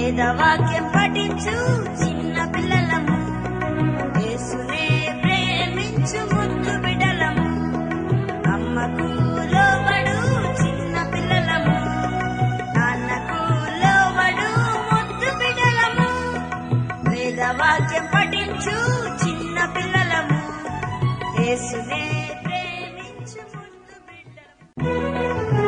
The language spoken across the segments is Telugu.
వేదవాక్యం పఠించు చిన్న పిల్లలము యేసునే ప్రేమించు ముద్దు బిడలము అమ్మకు లోబడు చిన్న పిల్లలము నాన్నకు లోబడు ముద్దు బిడలము వేదవాక్యం పఠించు చిన్న పిల్లలము యేసునే ప్రేమించు ముద్దు బిడ్డలము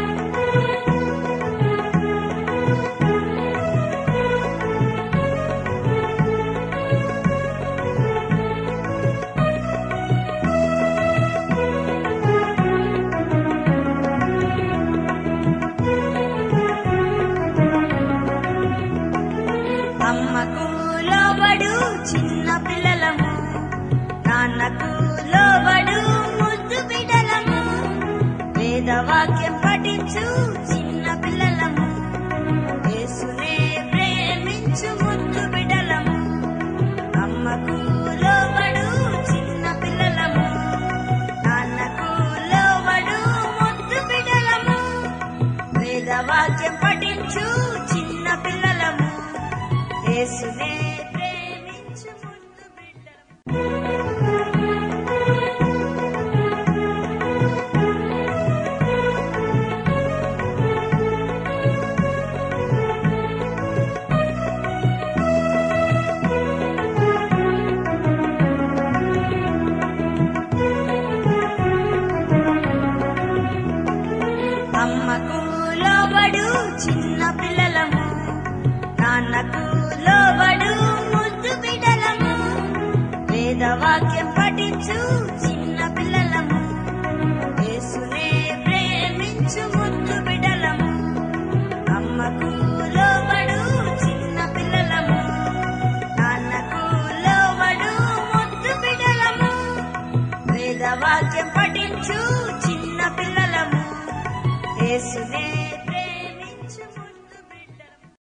అమ్మకు లోబడు చిన్న పిల్లలము నాన్నకు లోబడు ముద్దు బిడలము వేదవాక్యం పఠించు చిన్న పిల్లలము యేసునే ప్రేమించు ముద్దు బిడలము అమ్మకు లోబడు చిన్న పిల్లలము నాన్నకు లోబడు ముద్దు బిడలము వేదవాక్యం పఠించు చిన్న పిల్లలము యేసునే ప్రేమించు ముద్దు బిడ్డలము అమ్మకు లోబడు చిన్న పిల్లలము నాన్నకు లోబడు ముద్దు బిడలము వేదవాక్యం పఠించు